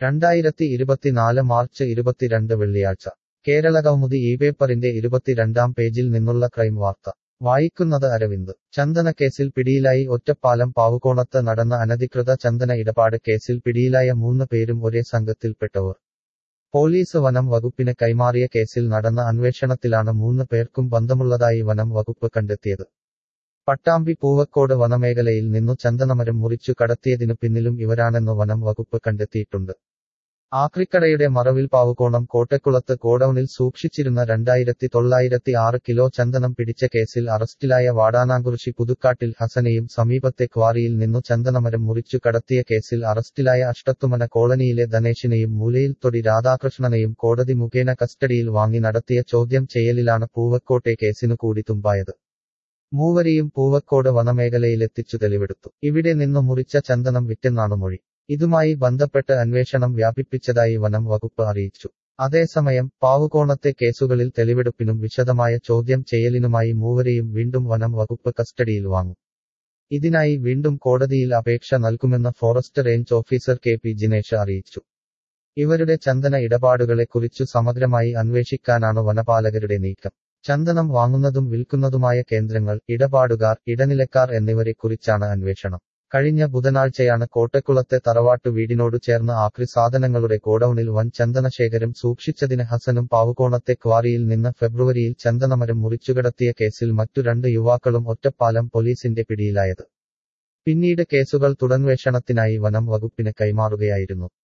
രണ്ടായിരത്തി ഇരുപത്തിനാല് മാർച്ച് ഇരുപത്തിരണ്ട് വെള്ളിയാഴ്ച കേരള കൗമുദി ഈ പേപ്പറിന്റെ ഇരുപത്തിരണ്ടാം പേജിൽ നിന്നുള്ള ക്രൈം വാർത്ത വായിക്കുന്നത് അരവിന്ദ് ചന്ദനക്കേസിൽ പിടിയിലായി ഒറ്റപ്പാലം പാവുകോണത്ത് നടന്ന അനധികൃത ചന്ദന ഇടപാട് കേസിൽ പിടിയിലായ മൂന്ന് പേരും ഒരേ സംഘത്തിൽപ്പെട്ടവർ പോലീസ് വനം വകുപ്പിന് കൈമാറിയ കേസിൽ നടന്ന അന്വേഷണത്തിലാണ് മൂന്ന് പേർക്കും ബന്ധമുള്ളതായി വനം വകുപ്പ് കണ്ടെത്തിയത് പട്ടാമ്പി പൂവക്കോട് വനമേഖലയിൽ നിന്നു ചന്ദനമരം മുറിച്ചു കടത്തിയതിനു പിന്നിലും ഇവരാണെന്ന് വനം വകുപ്പ് കണ്ടെത്തിയിട്ടുണ്ട് ആക്രിക്കടയുടെ മറവിൽ പാവുകോണം കോട്ടക്കുളത്ത് ഗോഡൌണിൽ സൂക്ഷിച്ചിരുന്ന രണ്ടായിരത്തി തൊള്ളായിരത്തി ആറ് കിലോ ചന്ദനം പിടിച്ച കേസിൽ അറസ്റ്റിലായ വാടാനാകുറിശി പുതുക്കാട്ടിൽ ഹസനെയും സമീപത്തെ ക്വാറിയിൽ നിന്നു ചന്ദനമരം മുറിച്ചു കടത്തിയ കേസിൽ അറസ്റ്റിലായ അഷ്ടത്തുമന കോളനിയിലെ ധനേഷിനെയും മൂലയിൽ തൊടി രാധാകൃഷ്ണനെയും കോടതി മുഖേന കസ്റ്റഡിയിൽ വാങ്ങി നടത്തിയ ചോദ്യം ചെയ്യലിലാണ് പൂവക്കോട്ടെ കേസിനു കൂടി തുമ്പായത് മൂവരെയും പൂവക്കോട് വനമേഖലയിലെത്തിച്ചു തെളിവെടുത്തു ഇവിടെ നിന്നു മുറിച്ച ചന്ദനം വിറ്റെന്നാണ് മൊഴി ഇതുമായി ബന്ധപ്പെട്ട് അന്വേഷണം വ്യാപിപ്പിച്ചതായി വനം വകുപ്പ് അറിയിച്ചു അതേസമയം പാവുകോണത്തെ കേസുകളിൽ തെളിവെടുപ്പിനും വിശദമായ ചോദ്യം ചെയ്യലിനുമായി മൂവരെയും വീണ്ടും വനം വകുപ്പ് കസ്റ്റഡിയിൽ വാങ്ങും ഇതിനായി വീണ്ടും കോടതിയിൽ അപേക്ഷ നൽകുമെന്ന് forest range officer K P Jinesh അറിയിച്ചു ഇവരുടെ ചന്ദന ഇടപാടുകളെക്കുറിച്ചു സമഗ്രമായി അന്വേഷിക്കാനാണ് വനപാലകരുടെ നീക്കം ചന്ദനം വാങ്ങുന്നതും വിൽക്കുന്നതുമായ കേന്ദ്രങ്ങൾ ഇടപാടുകാർ ഇടനിലക്കാർ എന്നിവരെക്കുറിച്ചാണ് അന്വേഷണം കഴിഞ്ഞ ബുധനാഴ്ചയാണ് കോട്ടക്കുളത്തെ തറവാട്ടു വീടിനോട് ചേർന്ന് ആക്രി സാധനങ്ങളുടെ ഗോഡൌണിൽ വൻ ചന്ദനശേഖരം സൂക്ഷിച്ചതിന് ഹസനും പാവുകോണത്തെ ക്വാറിയിൽ നിന്ന് ഫെബ്രുവരിയിൽ ചന്ദനമരം മുറിച്ചുകടത്തിയ കേസിൽ മറ്റു രണ്ട് യുവാക്കളും ഒറ്റപ്പാലം പോലീസിന്റെ പിടിയിലായത് പിന്നീട് കേസുകൾ തുടർന്വേഷണത്തിനായി വനം വകുപ്പിന് കൈമാറുകയായിരുന്നു